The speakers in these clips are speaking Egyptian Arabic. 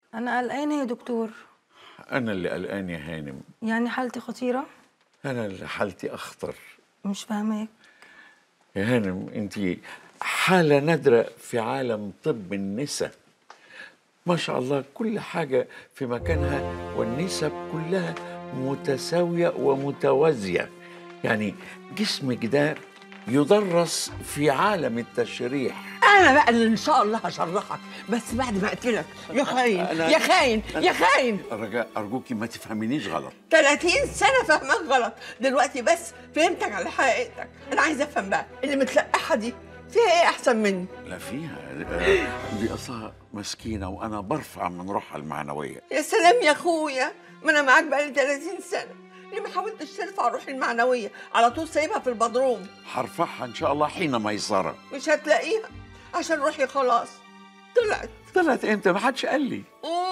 أنا قلقانة يا دكتور أنا اللي قلقان يا هانم يعني حالتي خطيرة أنا اللي حالتي أخطر مش فاهماك يا هانم أنت حالة نادرة في عالم طب النساء ما شاء الله كل حاجة في مكانها والنسب كلها متساوية ومتوازية يعني جسمك ده يدرس في عالم التشريح انا بقى اللي ان شاء الله هشرحك بس بعد ما اقتلك يا خاين أنا- يا خاين يا خاين رجاء أرجوكي ما تفهمينيش غلط 30 سنه فاهمك غلط دلوقتي بس فهمتك على حقيقتك انا عايزه افهم بقى اللي متلقحه دي فيها ايه احسن مني لا فيها آه، دي أصلها مسكينة وأنا برفع من روحها المعنوية يا سلام يا اخويا ما انا معاك بقالي 30 سنه ليه ما حاولتش ترفع روحي المعنويه على طول سايبها في البدروم هرفعها إن شاء الله حين ميسرة مش هتلاقيها عشان روحي خلاص طلعت طلعت إمتى ما حدش قال لي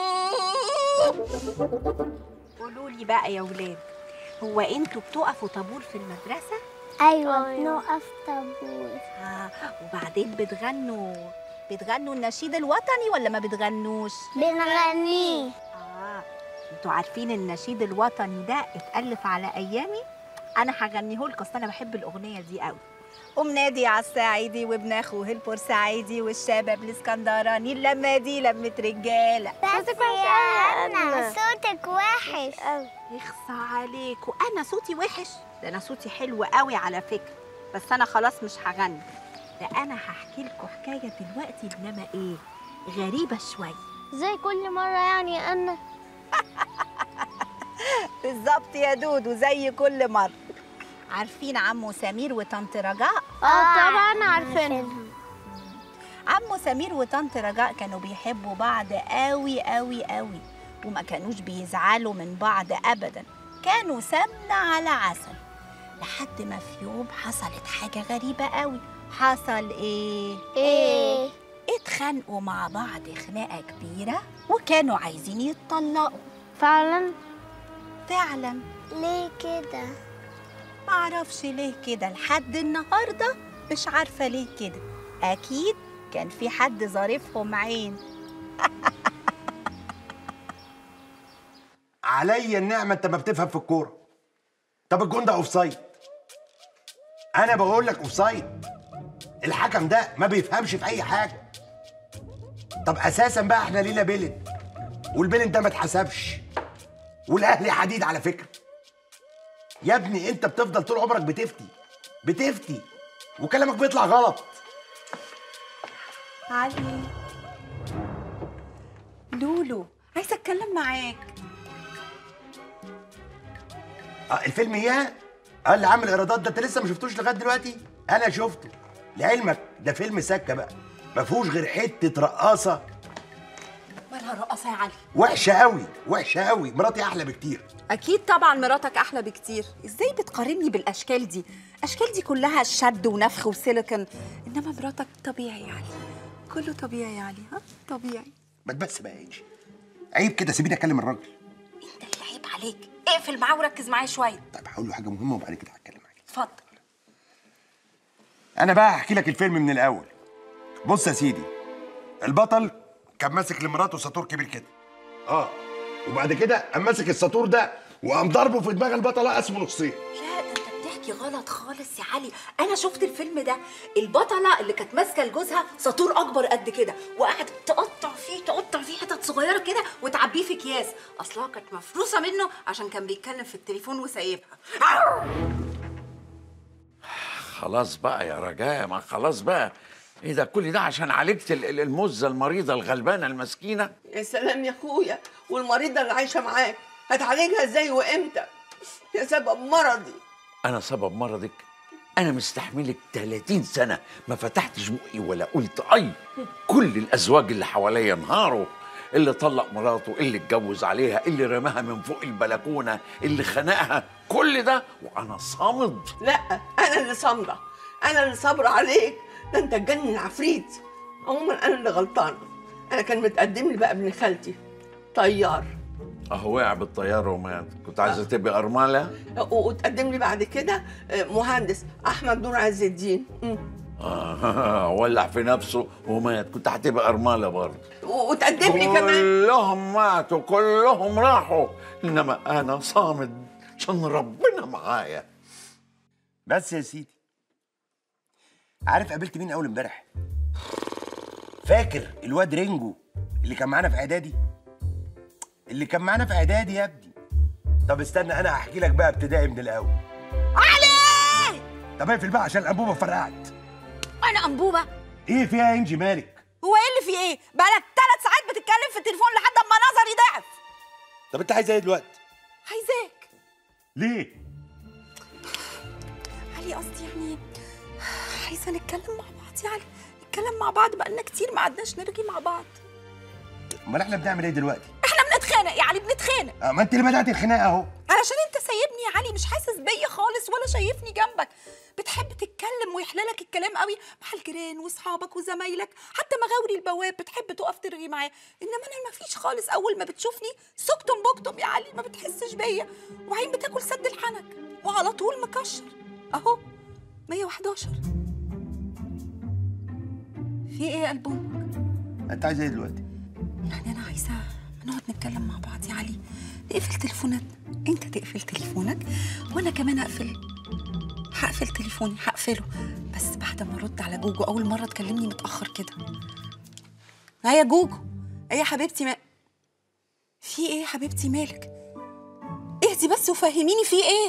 قولوا لي بقى يا ولاد هو انتوا بتقفوا طابور في المدرسة؟ أيوة بنقف طابور آه وبعدين بتغنوا بتغنوا النشيد الوطني ولا ما بتغنوش؟ بنغنيه اه انتوا عارفين النشيد الوطني ده اتألف على ايامي؟ انا هغنيه لكم اصل انا بحب الاغنية دي قوي قوم نادي على الصعيدي وابن اخوه البورسعيدي والشباب الاسكندراني اللمة دي لمة رجالة بس يا أنا صوتك وحش يخصى عليك وانا صوتي وحش ده انا صوتي حلو قوي على فكره بس انا خلاص مش هغني ده انا هحكي لكم حكايه دلوقتي انما ايه غريبه شويه زي كل مرة يعني أنا بالظبط يا دودو زي كل مره عارفين عمو سمير وطنط رجاء اه طبعا عارفينها عمو سمير وطنط رجاء كانوا بيحبوا بعض قوي قوي قوي وما كانوش بيزعلوا من بعض ابدا كانوا سمنة على عسل لحد ما في يوم حصلت حاجة غريبة قوي حصل ايه؟ ايه اتخانقوا مع بعض خناقة كبيرة وكانوا عايزين يتطلقوا فعلا فعلا ليه كده معرفش ليه كده لحد النهاردة مش عارفة ليه كده أكيد كان في حد ظارفهم عين عليا النعمه انت ما بتفهم في الكوره طب الجون ده اوف سايد انا بقول لك اوف سايد الحكم ده ما بيفهمش في اي حاجه طب اساسا بقى احنا لينا بيلن والبيلن ده ما اتحسبش والاهلي حديد على فكره يا ابني انت بتفضل طول عمرك بتفتي بتفتي وكلامك بيطلع غلط علي لولو عايزة أتكلم معاك اه الفيلم اياه اه اللي عامل ايرادات ده انت لسه ما شفتوش لغايه دلوقتي انا شفته لعلمك ده فيلم سكه بقى ما فيهوش غير حته رقاصه مالها رقصة يا علي وحشه قوي وحشه قوي مراتي احلى بكتير اكيد طبعا مراتك احلى بكتير ازاي بتقارني بالاشكال دي اشكال دي كلها شد ونفخ وسيليكون انما مراتك طبيعي يعني كله طبيعي يعني ها طبيعي ما بس بقى انجي عيب كده سيبيني اكلم الراجل انت اللي عيب عليك اقفل معاه وركز معايا شويه طيب هقول له حاجه مهمه وبعد كده هتكلم معاك اتفضل انا بقى هحكي لك الفيلم من الاول بص يا سيدي البطل كان ماسك لمراته ساطور كبير كده اه وبعد كده قام ماسك الساطور ده وقام ضربه في دماغ البطله قسمه نصين لا ده انت بتحكي غلط خالص يا علي انا شفت الفيلم ده البطله اللي كانت ماسكه لجوزها ساطور اكبر قد كده وقعدت تقطع فيه تقطع فيه حتت صغيره كده وتعبيه في اكياس اصلها كانت مفروسه منه عشان كان بيتكلم في التليفون وسايبها خلاص بقى يا رجاء ما خلاص بقى ايه ده كل ده عشان عالجت ال- ال- المزه المريضه الغلبانه المسكينه يا سلام يا اخويا والمريضه اللي عايشه معاك هتعالجها ازاي وامتى يا سبب مرضي انا سبب مرضك انا مستحملك 30 سنه ما فتحتش بقي ولا قلت اي كل الازواج اللي حواليا انهاروا اللي طلق مراته اللي اتجوز عليها اللي رماها من فوق البلكونه اللي خنقها كل ده وانا صامد لا انا اللي صامده انا اللي صابره عليك ده انت تجنن عفريت عموما انا اللي غلطانه انا كان متقدم لي بقى ابن خالتي طيار اهو وقع بالطياره ومات كنت عايزه تبقي ارمله و- وتقدم لي بعد كده آه، مهندس احمد نور عز الدين مم. آه ولع في نفسه ومات كنت هتبقى ارمله برضه و- وتقدم لي كمان كلهم ماتوا كلهم راحوا انما انا صامد عشان ربنا معايا بس يا سيدي عارف قابلت مين اول امبارح فاكر الواد رينجو اللي كان معانا في اعدادي اللي كان معانا في اعدادي يا ابني طب استنى انا هحكي لك بقى ابتدائي من الاول علي طب اقفل بقى عشان الانبوبه فرقعت انا انبوبه ايه فيها يا انجي مالك هو ايه اللي في ايه بقالك ثلاث ساعات بتتكلم في التليفون لحد اما نظري ضعف طب انت عايزه ايه دلوقتي عايزاك ليه علي قصدي يعني عايزه نتكلم مع بعض يعني نتكلم مع بعض بقالنا كتير ما قعدناش نرغي مع بعض امال احنا بنعمل ايه دلوقتي احنا بنتخانق يعني بنتخانق اه ما انت اللي بدات الخناقه اهو علشان انت سايبني يا علي مش حاسس بيا خالص ولا شايفني جنبك بتحب تتكلم ويحلالك الكلام قوي مع الجيران واصحابك وزمايلك حتى مغاوري البواب بتحب تقف ترغي معاه انما انا مفيش خالص اول ما بتشوفني سكتم بكتم يا علي ما بتحسش بيا وبعدين بتاكل سد الحنك وعلى طول مكشر اهو 111 في ايه يا قلب امك انت عايزه ايه دلوقتي يعني انا عايزه نقعد نتكلم مع بعض يا علي نقفل تليفوناتنا انت تقفل تليفونك وانا كمان اقفل هقفل تليفوني هقفله بس بعد ما ارد على جوجو اول مره تكلمني متاخر كده ها يا جوجو ايه يا حبيبتي ما في ايه يا حبيبتي مالك اهدي بس وفهميني في ايه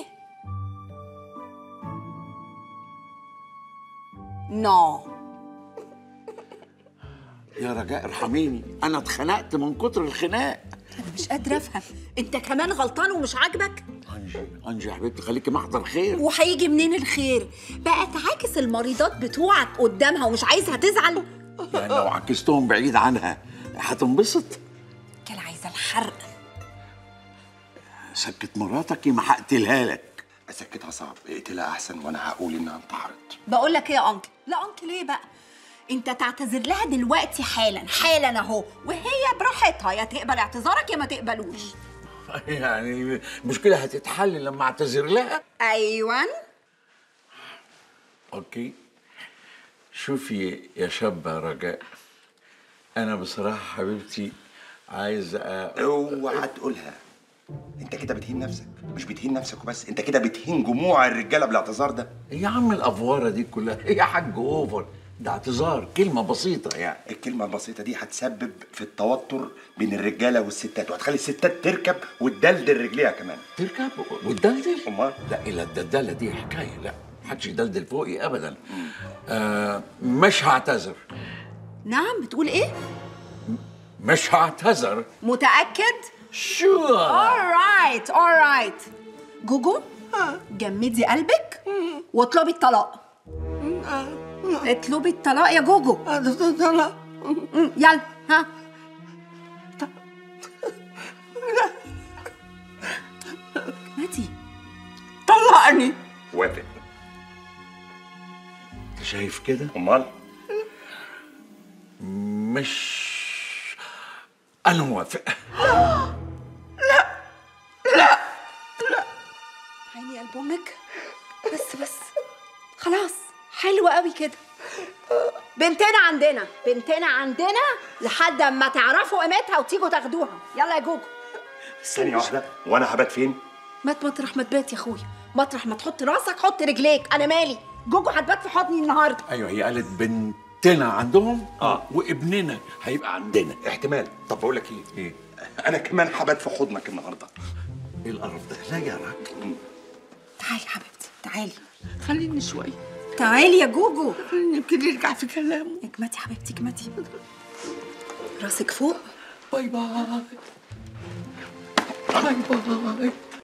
نو يا رجاء ارحميني انا اتخنقت من كتر الخناق انا مش قادره افهم انت كمان غلطان ومش عاجبك انجي انجي يا حبيبتي خليكي محضر خير وهيجي منين الخير بقى تعاكس المريضات بتوعك قدامها ومش عايزها تزعل يعني لو عكستهم بعيد عنها هتنبسط كان عايزه الحرق سكت مراتك ما هقتلها لك اسكتها صعب اقتلها احسن وانا هقول انها انتحرت بقول لك ايه يا انكل لا انكل ايه بقى انت تعتذر لها دلوقتي حالا حالا اهو وهي براحتها يا تقبل اعتذارك يا ما تقبلوش يعني المشكله هتتحل لما اعتذر لها ايوه اوكي شوفي يا شابة رجاء انا بصراحه حبيبتي عايز أ... اوعى تقولها انت كده بتهين نفسك مش بتهين نفسك وبس انت كده بتهين جموع الرجاله بالاعتذار ده يا عم الافواره دي كلها يا حاج اوفر ده اعتذار كلمه بسيطه يعني الكلمة البسيطة دي هتسبب في التوتر بين الرجالة والستات وهتخلي الستات تركب وتدلدل رجليها كمان تركب وتدلدل امال لا الى الدلدله دي حكايه لا محدش يدلدل فوقي ابدا آه مش هعتذر نعم بتقول ايه مش هعتذر متاكد شو alright alright جوجو جمدي قلبك واطلبي الطلاق اطلبي الطلاق يا جوجو طلع مم، يلا ها ماتي طلقني وافق انت شايف كده امال مش انا موافق عيني يا قلب امك بس بس خلاص حلوة قوي كده بنتنا عندنا بنتنا عندنا لحد اما تعرفوا قيمتها وتيجوا تاخدوها يلا يا جوجو ثانية واحدة وانا هبات فين؟ مات مطرح ما تبات يا اخويا مطرح ما تحط راسك حط رجليك انا مالي جوجو هتبات في حضني النهارده ايوه هي قالت بنتنا عندهم اه وابننا هيبقى عندنا احتمال طب بقول لك ايه؟ ايه انا كمان هبات في حضنك النهارده ايه القرف ده لا يا راجل تعالي يا حبيبتي تعالي خليني شويه تعالي يا جوجو خليني يمكن يرجع في كلامه اجمتي يا حبيبتي اجمتي راسك فوق باي باي باي باي